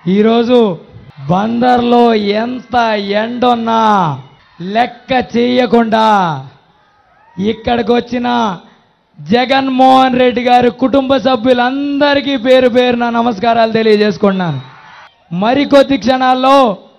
ఈరోజు బందర్లో ఎంత ఎండున్నా లెక్క చేయకుండా ఇక్కడికి వచ్చిన జగన్మోహన్ రెడ్డి గారి కుటుంబ సభ్యులందరికీ పేరు పేరున నమస్కారాలు తెలియజేసుకున్నాను మరికొద్ది క్షణాల్లో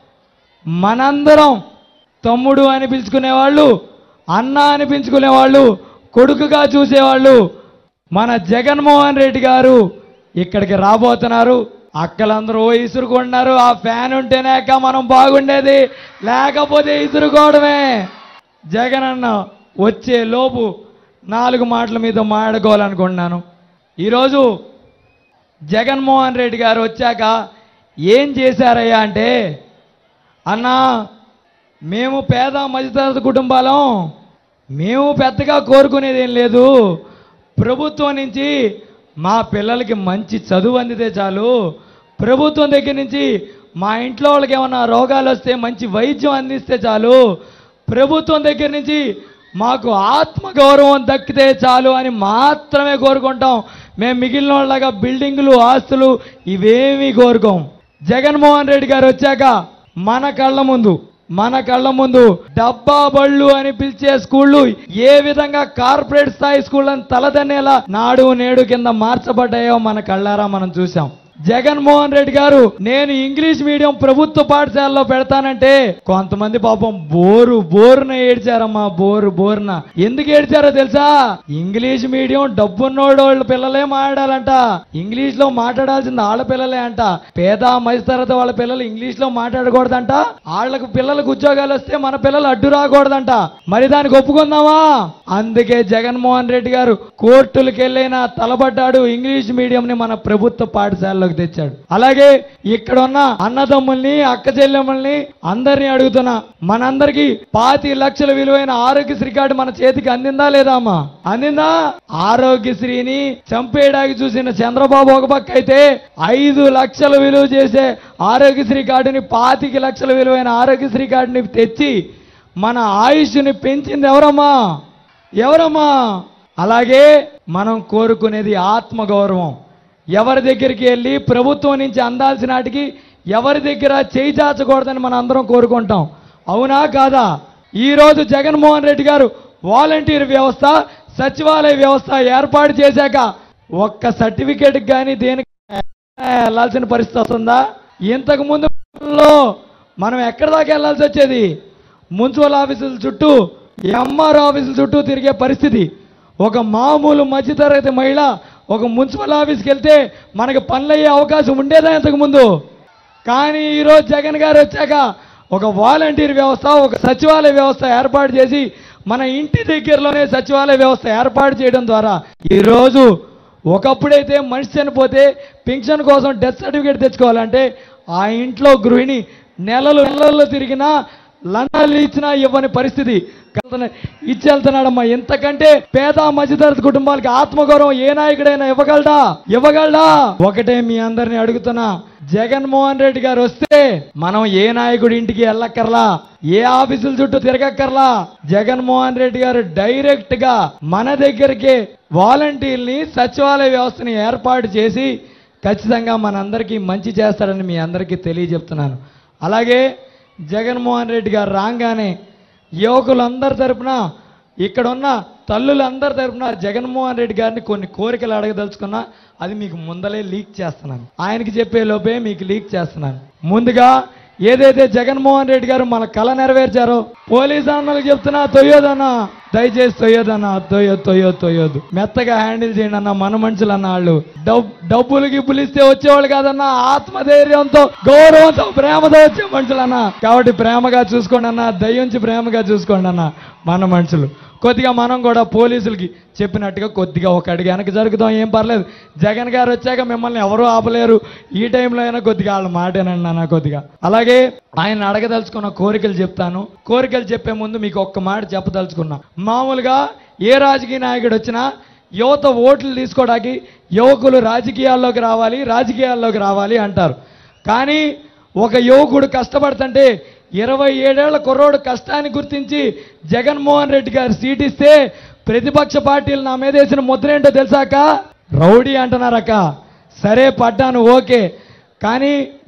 మనందరం తమ్ముడు అని పిలుచుకునేవాళ్ళు అన్న అని పిలుచుకునేవాళ్ళు కొడుకుగా చూసేవాళ్ళు మన జగన్మోహన్ రెడ్డి గారు ఇక్కడికి రాబోతున్నారు అక్కలందరూ ఓ ఇసురుకుంటున్నారు ఆ ఫ్యాన్ ఉంటేనేక మనం బాగుండేది లేకపోతే ఇసురుకోవడమే జగన్ అన్న వచ్చే లోపు నాలుగు మాటల మీద మాట్లాడుకోవాలనుకుంటున్నాను ఈరోజు జగన్మోహన్ రెడ్డి గారు వచ్చాక ఏం చేశారయ్యా అంటే అన్నా మేము పేద మధ్యతరగతి కుటుంబాలం మేము పెద్దగా కోరుకునేది ఏం లేదు ప్రభుత్వం నుంచి మా పిల్లలకి మంచి చదువు అందితే చాలు ప్రభుత్వం దగ్గర నుంచి మా ఇంట్లో వాళ్ళకి ఏమన్నా రోగాలు వస్తే మంచి వైద్యం అందిస్తే చాలు ప్రభుత్వం దగ్గర నుంచి మాకు ఆత్మగౌరవం దక్కితే చాలు అని మాత్రమే కోరుకుంటాం మేము మిగిలిన వాళ్ళగా బిల్డింగులు ఆస్తులు ఇవేమీ కోరుకోం జగన్మోహన్ రెడ్డి గారు వచ్చాక మన కళ్ళ ముందు మన కళ్ళ ముందు డబ్బా బళ్ళు అని పిలిచే స్కూళ్ళు ఏ విధంగా కార్పొరేట్ స్థాయి స్కూళ్ళని తలదన్నేలా నాడు నేడు కింద మార్చబడ్డాయో మన కళ్ళారా మనం చూసాం జగన్మోహన్ రెడ్డి గారు నేను ఇంగ్లీష్ మీడియం ప్రభుత్వ పాఠశాలలో పెడతానంటే కొంతమంది పాపం బోరు బోరున ఏడ్చారమ్మా బోరు బోరున ఎందుకు ఏడ్చారో తెలుసా ఇంగ్లీష్ మీడియం డబ్బున్నోళ్ళ పిల్లలే మాట్లాడాలంట ఇంగ్లీష్ లో మాట్లాడాల్సింది వాళ్ళ పిల్లలే అంట పేద మధ్యతరగతి వాళ్ళ పిల్లలు ఇంగ్లీష్ లో మాట్లాడకూడదంట వాళ్ళకు పిల్లలకు ఉద్యోగాలు వస్తే మన పిల్లలు అడ్డు రాకూడదంట మరి దానికి ఒప్పుకుందామా అందుకే జగన్మోహన్ రెడ్డి గారు కోర్టులకు వెళ్ళైనా తలబడ్డాడు ఇంగ్లీష్ మీడియం ని మన ప్రభుత్వ పాఠశాలలోకి తెచ్చాడు అలాగే ఇక్కడ ఉన్న అన్నదమ్ముల్ని అక్క చెల్లెమ్మల్ని అందరినీ అడుగుతున్నా మనందరికి పాతి లక్షల విలువైన ఆరోగ్యశ్రీ కార్డు మన చేతికి అందిందా లేదా అమ్మా అందిందా ఆరోగ్యశ్రీని చంపేయడానికి చూసిన చంద్రబాబు ఒక పక్క అయితే ఐదు లక్షల విలువ చేసే ఆరోగ్యశ్రీ కార్డుని పాతిక లక్షల విలువైన ఆరోగ్యశ్రీ కార్డుని తెచ్చి మన ఆయుష్ని పెంచింది ఎవరమ్మా ఎవరమ్మా అలాగే మనం కోరుకునేది ఆత్మగౌరవం ఎవరి దగ్గరికి వెళ్ళి ప్రభుత్వం నుంచి అందాల్సిన వాటికి ఎవరి దగ్గర చేయి చాచకూడదని మనం అందరం కోరుకుంటాం అవునా కాదా ఈరోజు జగన్మోహన్ రెడ్డి గారు వాలంటీర్ వ్యవస్థ సచివాలయ వ్యవస్థ ఏర్పాటు చేశాక ఒక్క సర్టిఫికేట్ కానీ దేనికి వెళ్ళాల్సిన పరిస్థితి వస్తుందా ఇంతకు ముందు లో మనం ఎక్కడి దాకా వెళ్ళాల్సి వచ్చేది మున్సిపల్ ఆఫీసుల చుట్టూ ఎంఆర్ ఆఫీసుల చుట్టూ తిరిగే పరిస్థితి ఒక మామూలు మధ్యతరగతి మహిళ ఒక మున్సిపల్ ఆఫీస్కి వెళ్తే మనకి పనులయ్యే అవకాశం ఉండేదా ఇంతకు ముందు కానీ ఈరోజు జగన్ గారు వచ్చాక ఒక వాలంటీర్ వ్యవస్థ ఒక సచివాలయ వ్యవస్థ ఏర్పాటు చేసి మన ఇంటి దగ్గరలోనే సచివాలయ వ్యవస్థ ఏర్పాటు చేయడం ద్వారా ఈరోజు ఒకప్పుడైతే మనిషి చనిపోతే పెన్షన్ కోసం డెత్ సర్టిఫికేట్ తెచ్చుకోవాలంటే ఆ ఇంట్లో గృహిణి నెలలు నెలల్లో తిరిగినా లంచాలు ఇచ్చినా ఇవ్వని పరిస్థితి కల్తన- ఇచ్చి వెళ్తున్నాడమ్మా ఎంతకంటే పేద మధ్యతరగతి కుటుంబాలకి ఆత్మగౌరవం ఏ నాయకుడైనా ఇవ్వగలడా ఇవ్వగలడా ఒకటే మీ అందరిని అడుగుతున్నా జగన్మోహన్ రెడ్డి గారు వస్తే మనం ఏ నాయకుడి ఇంటికి వెళ్ళక్కర్లా ఏ ఆఫీసుల చుట్టూ తిరగక్కర్లా జగన్మోహన్ రెడ్డి గారు డైరెక్ట్ గా మన దగ్గరికి వాలంటీర్ని సచివాలయ వ్యవస్థని ఏర్పాటు చేసి ఖచ్చితంగా మనందరికీ మంచి చేస్తారని మీ అందరికీ తెలియజెప్తున్నాను అలాగే జగన్మోహన్ రెడ్డి గారు రాగానే యువకులందరి తరపున ఇక్కడ ఉన్న తల్లులందరి తరపున జగన్మోహన్ రెడ్డి గారిని కొన్ని కోరికలు అడగదలుచుకున్నా అది మీకు ముందలే లీక్ చేస్తున్నాను ఆయనకి చెప్పే లోపే మీకు లీక్ చేస్తున్నాను ముందుగా ఏదైతే జగన్మోహన్ రెడ్డి గారు మన కళ నెరవేర్చారో పోలీస్ అన్నలకు చెప్తున్నా తొయ్యోదన్నా దయచేసి తొయ్యోదన్నా తొయ్యొద్దు తొయ్యొద్దు తొయ్యొద్దు మెత్తగా హ్యాండిల్ చేయండి అన్న మన మనుషులు అన్న వాళ్ళు డబ్ డబ్బులు గిబ్బులు ఇస్తే వచ్చేవాళ్ళు కాదన్నా ఆత్మధైర్యంతో గౌరవంతో ప్రేమతో వచ్చే మనుషులు అన్న కాబట్టి ప్రేమగా చూసుకోండి అన్న దయ్యుంచి ప్రేమగా చూసుకోండి అన్న మన మనుషులు కొద్దిగా మనం కూడా పోలీసులకి చెప్పినట్టుగా కొద్దిగా ఒక అడిగి వెనక్కి జరుగుతాం ఏం పర్లేదు జగన్ గారు వచ్చాక మిమ్మల్ని ఎవరూ ఆపలేరు ఈ టైంలో అయినా కొద్దిగా వాళ్ళ మాటేనండి నాన్న కొద్దిగా అలాగే ఆయన అడగదలుచుకున్న కోరికలు చెప్తాను కోరికలు చెప్పే ముందు మీకు ఒక్క మాట చెప్పదలుచుకున్నా మామూలుగా ఏ రాజకీయ నాయకుడు వచ్చినా యువత ఓట్లు తీసుకోవడానికి యువకులు రాజకీయాల్లోకి రావాలి రాజకీయాల్లోకి రావాలి అంటారు కానీ ఒక యువకుడు కష్టపడుతుంటే ఇరవై ఏడేళ్ల కుర్రోడు కష్టాన్ని గుర్తించి జగన్మోహన్ రెడ్డి గారు సీట్ ఇస్తే ప్రతిపక్ష పార్టీలు నా మీద వేసిన ముద్ర ఏంటో తెలుసాక రౌడీ అంటున్నారక్క సరే పడ్డాను ఓకే కానీ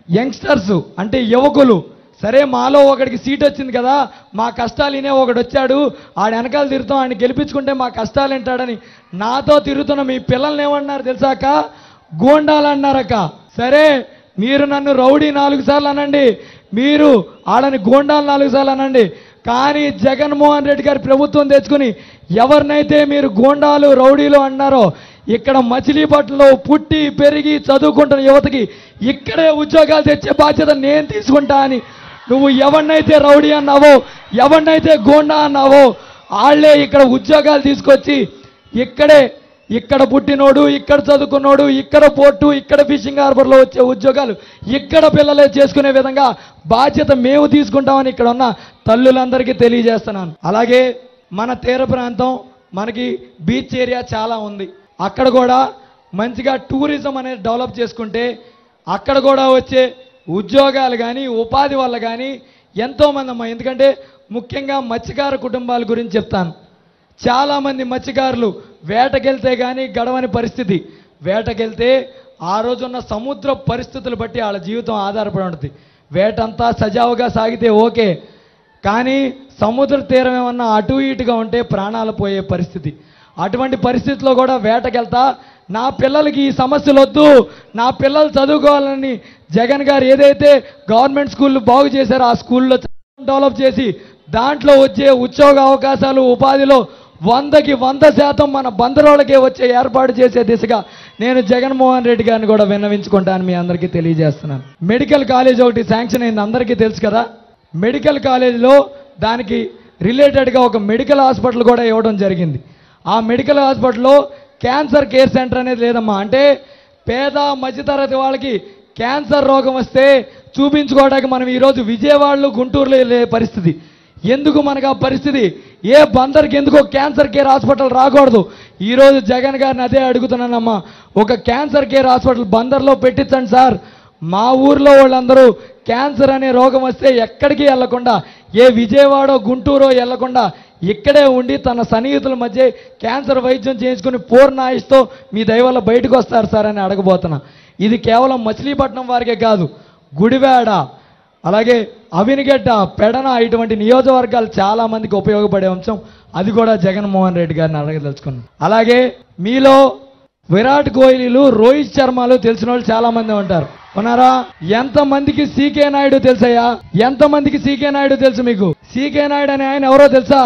యంగ్స్టర్స్ అంటే యువకులు సరే మాలో ఒకడికి సీట్ వచ్చింది కదా మా కష్టాలు వినే ఒకడు వచ్చాడు ఆడ వెనకాల తిరుగుతాం ఆయన గెలిపించుకుంటే మా కష్టాలు వింటాడని నాతో తిరుగుతున్న మీ పిల్లల్ని ఏమన్నారు తెలుసాక గోండాలు అన్నారక్క సరే మీరు నన్ను రౌడీ నాలుగు సార్లు అనండి మీరు ఆడని గోండాలు నాలుగు సార్లు అనండి కానీ జగన్మోహన్ రెడ్డి గారి ప్రభుత్వం తెచ్చుకుని ఎవరినైతే మీరు గోండాలు రౌడీలు అన్నారో ఇక్కడ మచిలీపట్నంలో పుట్టి పెరిగి చదువుకుంటున్న యువతకి ఇక్కడే ఉద్యోగాలు తెచ్చే బాధ్యత నేను తీసుకుంటా అని నువ్వు ఎవరినైతే రౌడీ అన్నావో ఎవరినైతే గోండా అన్నావో వాళ్ళే ఇక్కడ ఉద్యోగాలు తీసుకొచ్చి ఇక్కడే ఇక్కడ పుట్టినోడు ఇక్కడ చదువుకున్నోడు ఇక్కడ పోర్టు ఇక్కడ ఫిషింగ్ హార్బర్లో వచ్చే ఉద్యోగాలు ఇక్కడ పిల్లలే చేసుకునే విధంగా బాధ్యత మేము తీసుకుంటామని ఇక్కడ ఉన్న తల్లులందరికీ తెలియజేస్తున్నాను అలాగే మన తీర ప్రాంతం మనకి బీచ్ ఏరియా చాలా ఉంది అక్కడ కూడా మంచిగా టూరిజం అనేది డెవలప్ చేసుకుంటే అక్కడ కూడా వచ్చే ఉద్యోగాలు కానీ ఉపాధి వల్ల కానీ ఎంతోమంది అమ్మా ఎందుకంటే ముఖ్యంగా మత్స్యకార కుటుంబాల గురించి చెప్తాను చాలామంది మత్స్యకారులు వేటకెళ్తే కానీ గడవని పరిస్థితి వేటకెళ్తే ఆ రోజున్న సముద్ర పరిస్థితులు బట్టి వాళ్ళ జీవితం ఆధారపడి ఉంటుంది వేటంతా సజావుగా సాగితే ఓకే కానీ సముద్ర తీరం ఏమన్నా అటు ఇటుగా ఉంటే ప్రాణాలు పోయే పరిస్థితి అటువంటి పరిస్థితిలో కూడా వేటకెళ్తా నా పిల్లలకి ఈ సమస్యలు వద్దు నా పిల్లలు చదువుకోవాలని జగన్ గారు ఏదైతే గవర్నమెంట్ స్కూళ్ళు బాగు చేశారో ఆ స్కూల్లో డెవలప్ చేసి దాంట్లో వచ్చే ఉద్యోగ అవకాశాలు ఉపాధిలో వందకి వంద శాతం మన బందరోళ్ళకే వచ్చే ఏర్పాటు చేసే దిశగా నేను జగన్మోహన్ రెడ్డి గారిని కూడా విన్నవించుకుంటాను మీ అందరికీ తెలియజేస్తున్నాను మెడికల్ కాలేజ్ ఒకటి శాంక్షన్ అయింది అందరికీ తెలుసు కదా మెడికల్ కాలేజీలో దానికి రిలేటెడ్గా ఒక మెడికల్ హాస్పిటల్ కూడా ఇవ్వడం జరిగింది ఆ మెడికల్ హాస్పిటల్లో క్యాన్సర్ కేర్ సెంటర్ అనేది లేదమ్మా అంటే పేద మధ్యతరగతి వాళ్ళకి క్యాన్సర్ రోగం వస్తే చూపించుకోవడానికి మనం ఈరోజు విజయవాడలో గుంటూరులో వెళ్ళే పరిస్థితి ఎందుకు మనకు ఆ పరిస్థితి ఏ బందర్కి ఎందుకో క్యాన్సర్ కేర్ హాస్పిటల్ రాకూడదు ఈరోజు జగన్ గారిని అదే అడుగుతున్నానమ్మా ఒక క్యాన్సర్ కేర్ హాస్పిటల్ బందర్లో పెట్టించండి సార్ మా ఊర్లో వాళ్ళందరూ క్యాన్సర్ అనే రోగం వస్తే ఎక్కడికి వెళ్లకుండా ఏ విజయవాడ గుంటూరో వెళ్లకుండా ఇక్కడే ఉండి తన సన్నిహితుల మధ్య క్యాన్సర్ వైద్యం చేయించుకుని పూర్ణ ఆయుష్తో మీ దయవల్ల బయటకు వస్తారు సార్ అని అడగబోతున్నా ఇది కేవలం మచిలీపట్నం వారికే కాదు గుడివాడ అలాగే అవినిగడ్డ పెడన ఇటువంటి నియోజకవర్గాలు చాలా మందికి ఉపయోగపడే అంశం అది కూడా జగన్మోహన్ రెడ్డి గారిని అడగదలుచుకున్నాను అలాగే మీలో విరాట్ కోహ్లీలు రోహిత్ శర్మలు తెలిసిన వాళ్ళు చాలా మంది ఉంటారు ఉన్నారా ఎంత మందికి సీకే నాయుడు తెలుసయ్యా ఎంత మందికి సీకే నాయుడు తెలుసు మీకు సీకే నాయుడు అనే ఆయన ఎవరో తెలుసా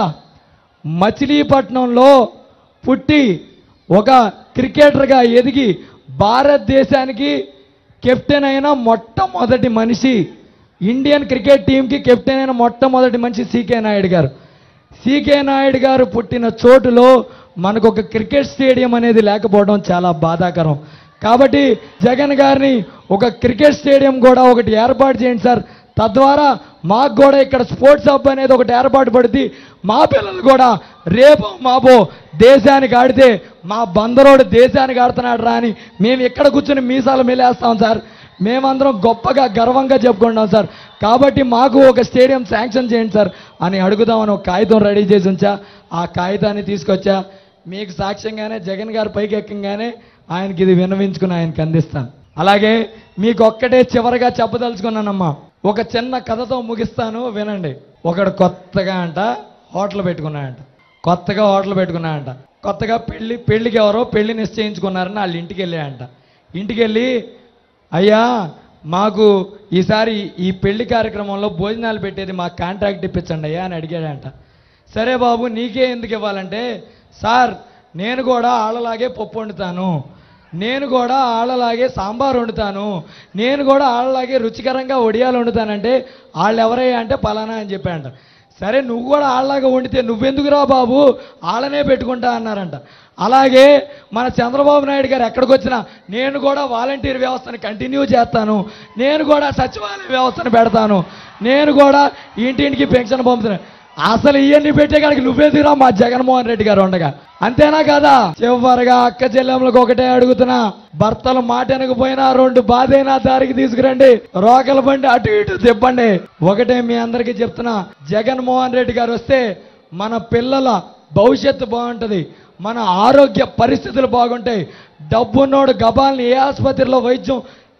మచిలీపట్నంలో పుట్టి ఒక క్రికెటర్గా ఎదిగి భారతదేశానికి కెప్టెన్ అయిన మొట్టమొదటి మనిషి ఇండియన్ క్రికెట్ టీంకి కెప్టెన్ అయిన మొట్టమొదటి మనిషి సీకే నాయుడు గారు సీకే నాయుడు గారు పుట్టిన చోటులో మనకు ఒక క్రికెట్ స్టేడియం అనేది లేకపోవడం చాలా బాధాకరం కాబట్టి జగన్ గారిని ఒక క్రికెట్ స్టేడియం కూడా ఒకటి ఏర్పాటు చేయండి సార్ తద్వారా మాకు కూడా ఇక్కడ స్పోర్ట్స్ హబ్ అనేది ఒకటి ఏర్పాటు పడుతుంది మా పిల్లలు కూడా రేపు మాపో దేశానికి ఆడితే మా బందరోడు దేశానికి ఆడుతున్నాడు రా అని మేము ఇక్కడ కూర్చొని మీసాలు మెలేస్తాం సార్ మేమందరం గొప్పగా గర్వంగా చెప్పుకుంటాం సార్ కాబట్టి మాకు ఒక స్టేడియం శాంక్షన్ చేయండి సార్ అని అడుగుదామని ఒక కాగితం రెడీ చేసి ఉంచా ఆ కాగితాన్ని తీసుకొచ్చా మీకు సాక్ష్యంగానే జగన్ గారు పైకి ఎక్కగానే ఆయనకి ఇది విన్నవించుకుని ఆయనకి అందిస్తాను అలాగే మీకు ఒక్కటే చివరగా చెప్పదలుచుకున్నానమ్మా ఒక చిన్న కథతో ముగిస్తాను వినండి ఒకడు కొత్తగా అంట హోటల్ పెట్టుకున్నాడంట కొత్తగా హోటల్ పెట్టుకున్నాడంట కొత్తగా పెళ్లి పెళ్లికి ఎవరో పెళ్లి నిశ్చయించుకున్నారని వాళ్ళ ఇంటికి వెళ్ళాయంట ఇంటికి వెళ్ళి అయ్యా మాకు ఈసారి ఈ పెళ్లి కార్యక్రమంలో భోజనాలు పెట్టేది మాకు కాంట్రాక్ట్ ఇప్పించండి అయ్యా అని అడిగాడంట సరే బాబు నీకే ఎందుకు ఇవ్వాలంటే సార్ నేను కూడా ఆళ్ళలాగే పప్పు వండుతాను నేను కూడా ఆళ్ళలాగే సాంబార్ వండుతాను నేను కూడా ఆళ్ళలాగే రుచికరంగా వడియాలు వండుతానంటే వాళ్ళు ఎవరయ్యా అంటే పలానా అని చెప్పాడంట సరే నువ్వు కూడా ఆళ్ళలాగా వండితే నువ్వెందుకురా బాబు ఆళ్ళనే పెట్టుకుంటా అన్నారంట అలాగే మన చంద్రబాబు నాయుడు గారు ఎక్కడికి వచ్చినా నేను కూడా వాలంటీర్ వ్యవస్థను కంటిన్యూ చేస్తాను నేను కూడా సచివాలయ వ్యవస్థను పెడతాను నేను కూడా ఇంటింటికి పెన్షన్ పంపుతాను అసలు ఇవన్నీ పెట్టే కాడికి నువ్వెందుకురా మా జగన్మోహన్ రెడ్డి గారు ఉండగా అంతేనా కదా చివరిగా అక్క చెల్లెములకు ఒకటే అడుగుతున్నా భర్తలు మాట వెనకపోయినా రెండు బాధైనా దారికి తీసుకురండి రోకల బండి అటు ఇటు తిప్పండి ఒకటే మీ అందరికీ చెప్తున్నా జగన్మోహన్ రెడ్డి గారు వస్తే మన పిల్లల భవిష్యత్తు బాగుంటది మన ఆరోగ్య పరిస్థితులు బాగుంటాయి డబ్బున్నోడు గబాల్ని ఏ ఆసుపత్రిలో వైద్యం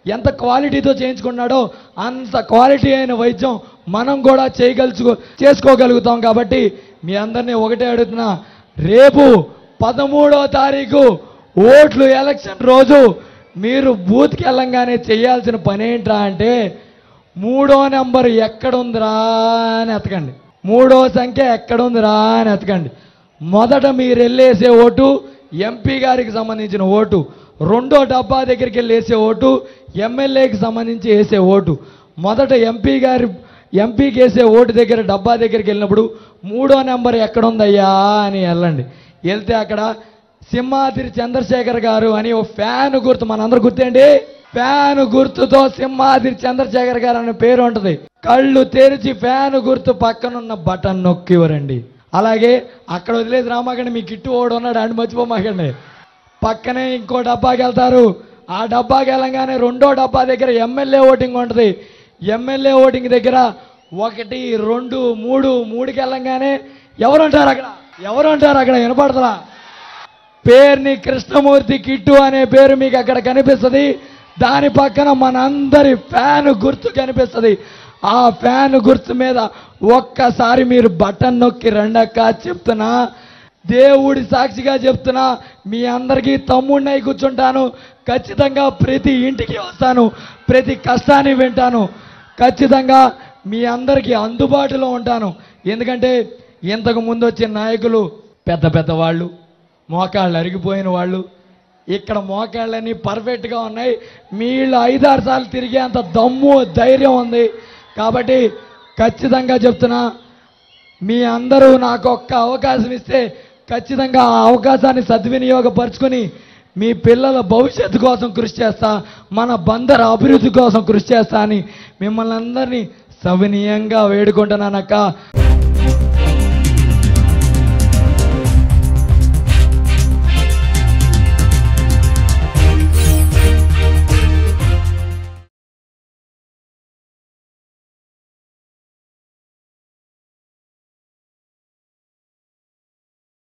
ఎంత క్వాలిటీతో చేయించుకున్నాడో అంత క్వాలిటీ అయిన వైద్యం మనం కూడా చేయగలుచు చేసుకోగలుగుతాం కాబట్టి మీ అందరినీ ఒకటే అడుగుతున్నా రేపు పదమూడో తారీఖు ఓట్లు ఎలక్షన్ రోజు మీరు బూత్కి వెళ్ళంగానే చేయాల్సిన పని ఏంట్రా అంటే మూడో నెంబర్ ఎక్కడుందిరా అని ఎతకండి మూడో సంఖ్య ఎక్కడుందిరా అని ఎతకండి మొదట మీరు వెళ్ళేసే ఓటు ఎంపీ గారికి సంబంధించిన ఓటు రెండో డబ్బా దగ్గరికి వెళ్ళి వేసే ఓటు ఎమ్మెల్యేకి సంబంధించి వేసే ఓటు మొదట ఎంపీ గారి ఎంపీకి వేసే ఓటు దగ్గర డబ్బా దగ్గరికి వెళ్ళినప్పుడు మూడో నెంబర్ ఎక్కడుందయ్యా అని వెళ్ళండి వెళ్తే అక్కడ సింహాద్రి చంద్రశేఖర్ గారు అని ఓ ఫ్యాన్ గుర్తు మనందరూ గుర్తేంటి ఫ్యాన్ గుర్తుతో సింహాద్రి చంద్రశేఖర్ గారు అనే పేరు ఉంటుంది కళ్ళు తెరిచి ఫ్యాన్ గుర్తు పక్కనున్న బటన్ నొక్కివరండి అలాగే అక్కడ వదిలేసి రామాకండి మీ కిట్టు ఓడు ఉన్నాడు అని మర్చిపోమాకండి పక్కనే ఇంకో డబ్బాకి వెళ్తారు ఆ డబ్బాకి వెళ్ళంగానే రెండో డబ్బా దగ్గర ఎమ్మెల్యే ఓటింగ్ ఉంటుంది ఎమ్మెల్యే ఓటింగ్ దగ్గర ఒకటి రెండు మూడు మూడుకి వెళ్ళంగానే ఎవరు ఉంటారు అక్కడ ఎవరు ఉంటారు అక్కడ వినపడతలా పేరుని కృష్ణమూర్తి కిట్టు అనే పేరు మీకు అక్కడ కనిపిస్తుంది దాని పక్కన మనందరి ఫ్యాన్ గుర్తు కనిపిస్తుంది ఆ ఫ్యాన్ గుర్తు మీద ఒక్కసారి మీరు బటన్ నొక్కి రెండక్క చెప్తున్నా దేవుడి సాక్షిగా చెప్తున్నా మీ అందరికీ తమ్ముడినై కూర్చుంటాను ఖచ్చితంగా ప్రతి ఇంటికి వస్తాను ప్రతి కష్టాన్ని వింటాను ఖచ్చితంగా మీ అందరికీ అందుబాటులో ఉంటాను ఎందుకంటే ఇంతకు ముందు వచ్చిన నాయకులు పెద్ద పెద్ద వాళ్ళు మోకాళ్ళు అరిగిపోయిన వాళ్ళు ఇక్కడ మోకాళ్ళన్నీ పర్ఫెక్ట్గా ఉన్నాయి మీళ్ళు ఐదారు సార్లు తిరిగే అంత దమ్ము ధైర్యం ఉంది కాబట్టి ఖచ్చితంగా చెప్తున్నా మీ అందరూ నాకు ఒక్క అవకాశం ఇస్తే ఖచ్చితంగా ఆ అవకాశాన్ని సద్వినియోగపరుచుకొని మీ పిల్లల భవిష్యత్తు కోసం కృషి చేస్తా మన బందర అభివృద్ధి కోసం కృషి చేస్తా అని మిమ్మల్ని అందరినీ సవినీయంగా వేడుకుంటున్నానక్క